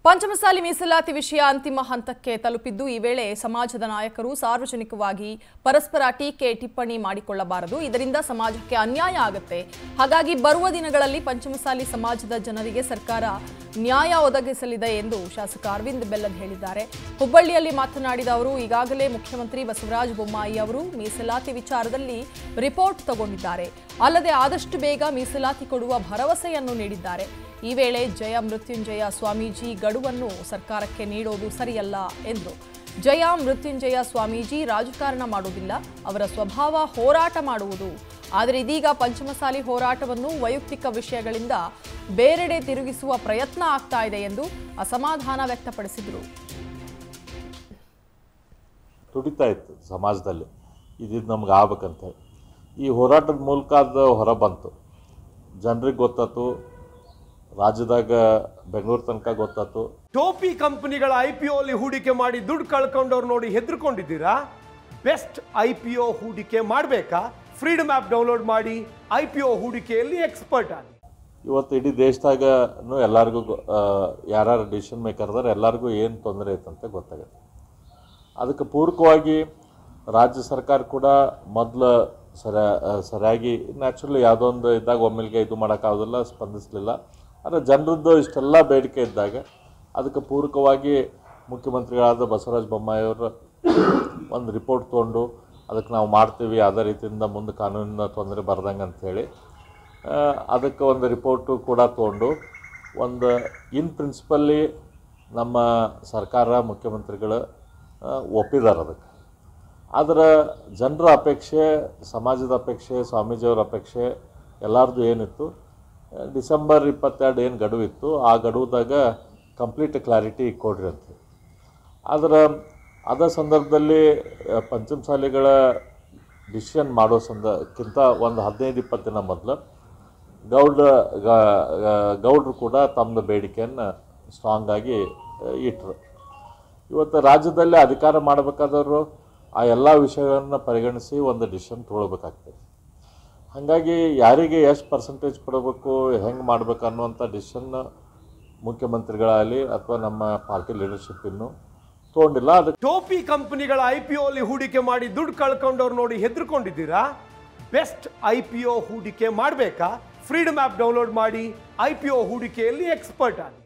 ಪಂಚಮಸಾಲಿ ಮೀಸಲಾತಿ ವಿಷಯ ಅಂತಿಮ ಹಂತಕ್ಕೆ ತಲುಪಿದ್ದು ಈ ವೇಳೆ ಸಮಾಜದ ನಾಯಕರು ಸಾರ್ವಜನಿಕವಾಗಿ ಪರಸ್ಪರ ಟೀಕೆ ಟಿಪ್ಪಣಿ ಮಾಡಿಕೊಳ್ಳಬಾರದು ಇದರಿಂದ ಸಮಾಜಕ್ಕೆ ಅನ್ಯಾಯ ಆಗುತ್ತೆ ಹಾಗಾಗಿ ಬರುವ ದಿನಗಳಲ್ಲಿ ಪಂಚಮಸಾಲಿ ಸಮಾಜದ ಜನರಿಗೆ ಸರ್ಕಾರ ನ್ಯಾಯ ಒದಗಿಸಲಿದೆ ಎಂದು ಶಾಸಕ ಅರವಿಂದ್ ಬೆಲ್ಲದ್ ಹೇಳಿದ್ದಾರೆ ಹುಬ್ಬಳ್ಳಿಯಲ್ಲಿ ಮಾತನಾಡಿದ ಅವರು ಈಗಾಗಲೇ ಮುಖ್ಯಮಂತ್ರಿ ಬಸವರಾಜ ಬೊಮ್ಮಾಯಿ ಅವರು ಮೀಸಲಾತಿ ವಿಚಾರದಲ್ಲಿ ರಿಪೋರ್ಟ್ ತಗೊಂಡಿದ್ದಾರೆ ಅಲ್ಲದೆ ಆದಷ್ಟು ಬೇಗ ಮೀಸಲಾತಿ ಕೊಡುವ ಭರವಸೆಯನ್ನು ನೀಡಿದ್ದಾರೆ ಈ ವೇಳೆ ಜಯ ಮೃತ್ಯುಂಜಯ ಸ್ವಾಮೀಜಿ ಗಡುವನ್ನು ಸರ್ಕಾರಕ್ಕೆ ನೀಡೋದು ಸರಿಯಲ್ಲ ಎಂದರು ಜಯ ಮೃತ್ಯುಂಜಯ ಸ್ವಾಮೀಜಿ ರಾಜಕಾರಣ ಮಾಡುವುದಿಲ್ಲ ಅವರ ಸ್ವಭಾವ ಹೋರಾಟ ಮಾಡುವುದು ಆದರೆ ಇದೀಗ ಪಂಚಮಸಾಲಿ ಹೋರಾಟವನ್ನು ವೈಯಕ್ತಿಕ ವಿಷಯಗಳಿಂದ ಬೇರೆಡೆ ತಿರುಗಿಸುವ ಪ್ರಯತ್ನ ಆಗ್ತಾ ಇದೆ ಎಂದು ಅಸಮಾಧಾನ ವ್ಯಕ್ತಪಡಿಸಿದರು ತುಡಿತಾ ಇತ್ತು ಸಮಾಜದಲ್ಲಿ ಇದಿದ್ದು ನಮ್ಗೆ ಆಗ್ಬೇಕಂತ ಈ ಹೋರಾಟದ ಮೂಲಕ ಅದು ಹೊರ ಬಂತು ಜನರಿಗೆ ಗೊತ್ತಾತು ರಾಜ್ಯದಾಗ ಬೆಂಗಳೂರು ತನಕ ಗೊತ್ತಾತು ಟೋಪಿ ಕಂಪನಿಗಳ ಐ ಪಿ ಅಲ್ಲಿ ಹೂಡಿಕೆ ಮಾಡಿ ದುಡ್ಡು ಕಳ್ಕೊಂಡವ್ರು ನೋಡಿ ಹೆದರ್ಕೊಂಡಿದ್ದೀರಾ ಬೆಸ್ಟ್ ಐ ಪಿ ಒ ಹೂಡಿಕೆ ಮಾಡಬೇಕಾ ಫ್ರೀಡಮ್ ಆ್ಯಪ್ ಡೌನ್ಲೋಡ್ ಮಾಡಿ ಐ ಪಿ ಒ ಹೂಡಿಕೆಯಲ್ಲಿ ಎಕ್ಸ್ಪರ್ಟ್ ಆಗಿ ಇವತ್ತು ಇಡೀ ದೇಶದಾಗನು ಎಲ್ಲರಿಗೂ ಯಾರ್ಯಾರು ಡಿಸಿಷನ್ ಮೇಕರ್ ಅದಾರ ಎಲ್ಲರಿಗೂ ಏನು ತೊಂದರೆ ಐತಂತ ಗೊತ್ತಾಗುತ್ತೆ ಅದಕ್ಕೆ ಪೂರಕವಾಗಿ ರಾಜ್ಯ ಸರ್ಕಾರ ಕೂಡ ಮೊದಲು ಸರ ಆ, ಸರಿಯಾಗಿ ನ್ಯಾಚುರಲಿ ಯಾವುದೋ ಒಂದು ಇದ್ದಾಗ ಒಮ್ಮೆಲ್ಗೆ ಇದು ಮಾಡೋಕ್ಕಾಗೋದಿಲ್ಲ ಸ್ಪಂದಿಸಲಿಲ್ಲ ಆದರೆ ಜನರದ್ದು ಇಷ್ಟೆಲ್ಲ ಬೇಡಿಕೆ ಇದ್ದಾಗ ಅದಕ್ಕೆ ಪೂರಕವಾಗಿ ಮುಖ್ಯಮಂತ್ರಿಗಳಾದ ಬಸವರಾಜ ಬೊಮ್ಮಾಯಿಯವರು ಒಂದು ರಿಪೋರ್ಟ್ ತೊಗೊಂಡು ಅದಕ್ಕೆ ನಾವು ಮಾಡ್ತೀವಿ ಯಾವುದೇ ರೀತಿಯಿಂದ ಮುಂದೆ ಕಾನೂನಿನ ತೊಂದರೆ ಬರ್ದಂಗೆ ಅಂಥೇಳಿ ಆ, ಅದಕ್ಕೆ ಒಂದು ರಿಪೋರ್ಟು ಕೂಡ ತೊಗೊಂಡು ಒಂದು ಇನ್ ಪ್ರಿನ್ಸಿಪಲ್ಲಿ ನಮ್ಮ ಸರ್ಕಾರ ಮುಖ್ಯಮಂತ್ರಿಗಳು ಆ, ಒಪ್ಪಿದ್ದಾರೆ ಅದಕ್ಕೆ ಆದರೆ ಜನರ ಅಪೇಕ್ಷೆ ಸಮಾಜದ ಅಪೇಕ್ಷೆ ಸ್ವಾಮೀಜಿಯವರ ಅಪೇಕ್ಷೆ ಎಲ್ಲರದ್ದು ಏನಿತ್ತು ಆ, ಡಿಸೆಂಬರ್ ಇಪ್ಪತ್ತೆರಡು ಏನು ಗಡುವಿತ್ತು ಆ ಗಡುವುದಾಗ ಕಂಪ್ಲೀಟ್ ಕ್ಲಾರಿಟಿ ಕೊಡ್ರಿ ಅಂತ ಆದ್ರೆ ಅದ ಸಂದರ್ಭದಲ್ಲಿ ಆ, ಪಂಚಮಸಾಲಿಗಳ ಡಿಸಿಷನ್ ಮಾಡೋ ಸಂದಕ್ಕಿಂತ ಒಂದು ಹದಿನೈದು ಇಪ್ಪತ್ತು ದಿನ ಮೊದಲು ಗೌಡ ಗ- ಗ- ಗೌಡ್ರು ಕೂಡ ತಮ್ಮದು ಬೇಡಿಕೆಯನ್ನು ಸ್ಟ್ರಾಂಗ್ ಆಗಿ ಆ, ಇಟ್ರು ಇವತ್ತು ರಾಜ್ಯದಲ್ಲಿ ಅಧಿಕಾರ ಮಾಡಬೇಕಾದವರು ಆ ಎಲ್ಲ ವಿಷಯಗಳನ್ನು ಪರಿಗಣಿಸಿ ಒಂದು ಡಿಸಿಷನ್ ತೊಗೊಳ್ಬೇಕಾಗ್ತದೆ ಹಾಗಾಗಿ ಯಾರಿಗೆ ಎಷ್ಟು ಪರ್ಸೆಂಟೇಜ್ ಕೊಡಬೇಕು ಹೆಂಗೆ ಮಾಡ್ಬೇಕು ಅನ್ನುವಂಥ ಡಿಸಿಷನ್ ಮುಖ್ಯಮಂತ್ರಿಗಳಾಗಲಿ ಅಥವಾ ನಮ್ಮ ಪಾರ್ಟಿ ಲೀಡರ್ಶಿಪ್ ಇನ್ನೂ ತೊಗೊಂಡಿಲ್ಲ ಅದಕ್ಕೆ ಟೋಪಿ ಕಂಪನಿಗಳ ಐ ಪಿ ಅಲ್ಲಿ ಹೂಡಿಕೆ ಮಾಡಿ ದುಡ್ಡು ಕಳ್ಕೊಂಡವ್ರು ನೋಡಿ ಹೆದರ್ಕೊಂಡಿದ್ದೀರಾ ಬೆಸ್ಟ್ ಐ ಪಿ ಒ ಹೂಡಿಕೆ ಮಾಡಬೇಕಾ ಫ್ರೀಡಮ್ ಆ್ಯಪ್ ಡೌನ್ಲೋಡ್ ಮಾಡಿ ಐ ಪಿ ಒ ಹೂಡಿಕೆಯಲ್ಲಿ ಎಕ್ಸ್ಪರ್ಟ್ ಆಗಿ